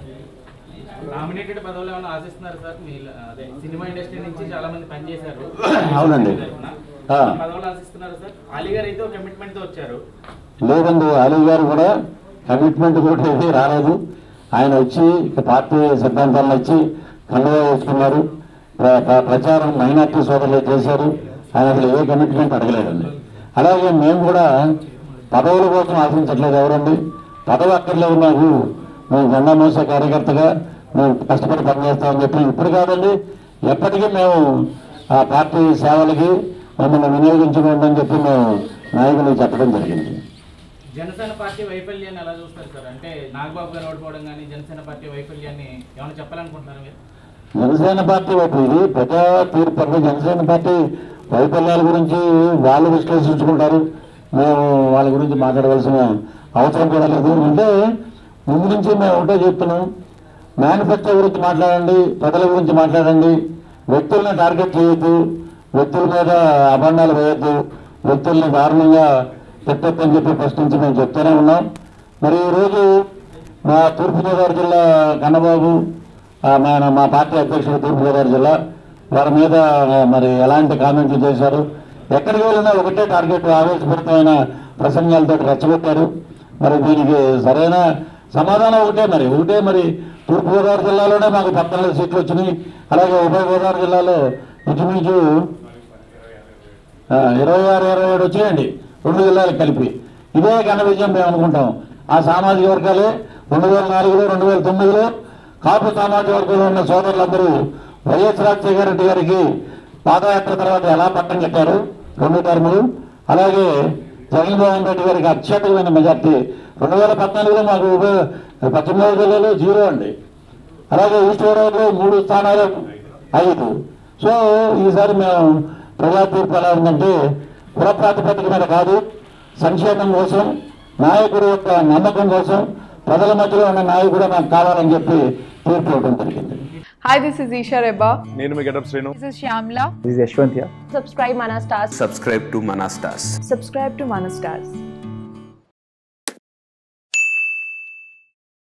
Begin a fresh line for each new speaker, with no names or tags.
Nominated పదవులు ఏమైనా ఆశిస్తున్నారు సార్ మీ అదే సినిమా ఇండస్ట్రీ నుంచి చాలా మంది పనిచేశారు
అవునండి. ఆ.
పదవులు ఆశిస్తున్నారు సార్ అలీ గారు అయితే కమిట్మెంట్ తో వచ్చారు
లేదండి అలీ గారు కూడా కమిట్మెంట్ కూడా ఏమీ రాలేదు ఆయన వచ్చి ఇక పార్టీ సిద్ధాంతాలను వచ్చి కండువా వేసుకున్నారు ప్ర- ప్ర- ప్రచారం మైనార్టీ సోదరులు చేశారు ఆయన అసలు ఏ కమిట్మెంట్ అడగలేదండి అలాగే మేము కూడా పదవుల కోసం ఆశించట్లేదు ఎవరండి పదవి అక్కర్లేదు మాకు మేము జెండా మోసే కార్యకర్తగా మేము కష్టపడి పనిచేస్తామని చెప్పి ఇప్పుడు కాదండి ఎప్పటికీ మేము ఆ పార్టీ సేవలకి మమ్మల్ని వినియోగించుకోండి అని చెప్పి మేము నాయకులకు చెప్పడం జరిగింది
జనసేన పార్టీ వైఫల్యాన్ని ఎలా చూస్తారు సార్ అంటే నాగబాబు గారు ఓడిపోవడం కానీ జనసేన పార్టీ వైఫల్యాన్ని ఏమైనా చెప్పాలనుకుంటున్నారు మీరు
జనసేన పార్టీ వైపు ఇది ప్రజా తీర్పు అంటే జనసేన పార్టీ వైఫల్యాల గురించి వాళ్ళు విశ్లేషించుకుంటారు మేము వాళ్ళ గురించి మాట్లాడవలసిన అవసరం కూడా లేదు అంటే ముందు నుంచి మేము ఒకటే చెప్తున్నాం మేనిఫెస్టో గురించి మాట్లాడండి ప్రజల గురించి మాట్లాడండి వ్యక్తుల్ని టార్గెట్ చేయొద్దు వ్యక్తుల మీద అభండాలు వేయొద్దు వ్యక్తుల్ని దారుణంగా పెట్టొద్దని చెప్పి ఫస్ట్ నుంచి మేము చెప్తూనే ఉన్నాం మరి ఈరోజు మా తూర్పుగోదావరి జిల్లా కన్నబాబు ఆ, మన మా పార్టీ అధ్యక్షుడు తూర్పుగోదావరి జిల్లా వారి మీద ఆ, మరి ఎలాంటి కామెంట్లు చేశారు ఎక్కడికి వెళ్ళినా ఒకటే టార్గెట్ ఆవేశపూరితమైన ప్రసంగాలతో రెచ్చగొట్టారు మరి దీనికి సరైన సమాధానం ఒకటే మరి ఒకటే మరి తూర్పుగోదావరి జిల్లాలోనే మాకు పద్నాలుగు సీట్లు వచ్చినాయి అలాగే ఉభయ గోదావరి జిల్లాలో ఇంచుమించు ఆ, ఇరవై ఆరు ఇరవై ఏడు వచ్చాయండి రెండు జిల్లాలకు కలిపి ఇదే ఘన విజయం మేము అనుకుంటాం ఆ సామాజిక వర్గాలే రెండు వేల నాలుగులో రెండు వేల తొమ్మిదిలో కాపు సామాజిక వర్గంలో ఉన్న సోదరులందరూ వైఎస్ రాజశేఖర రెడ్డి గారికి పాదయాత్ర తర్వాత ఎలా పట్టం కట్టారు రెండు టర్ములు అలాగే జగన్మోహన్ రెడ్డి గారికి అత్యధికమైన మెజార్టీ రెండు వేల పద్నాలుగులో మాకు ఉభయ పశ్చిమ గోదావరి జిల్లాలో జీరో అండి అలాగే ఈస్ట్ గోదావరిలో మూడు స్థానాలు ఐదు సో ఈసారి మేము ప్రజా తీర్పు ఎలా ఉందంటే కుల ప్రాతిపదిక మీద కాదు సంక్షేమం కోసం నాయకుడు యొక్క నమ్మకం కోసం ప్రజల మధ్యలో ఉన్న నాయకుడు నాకు కావాలని చెప్పి తీర్పు ఇవ్వడం జరిగింది
Hi, this is Isha Reba.
నేను మీ Getup Srinu
This is Shyamla.
This is Yashwant here.
subscribe Mana Stars.
subscribe to Manastas.
Subscribe to Mana Stars.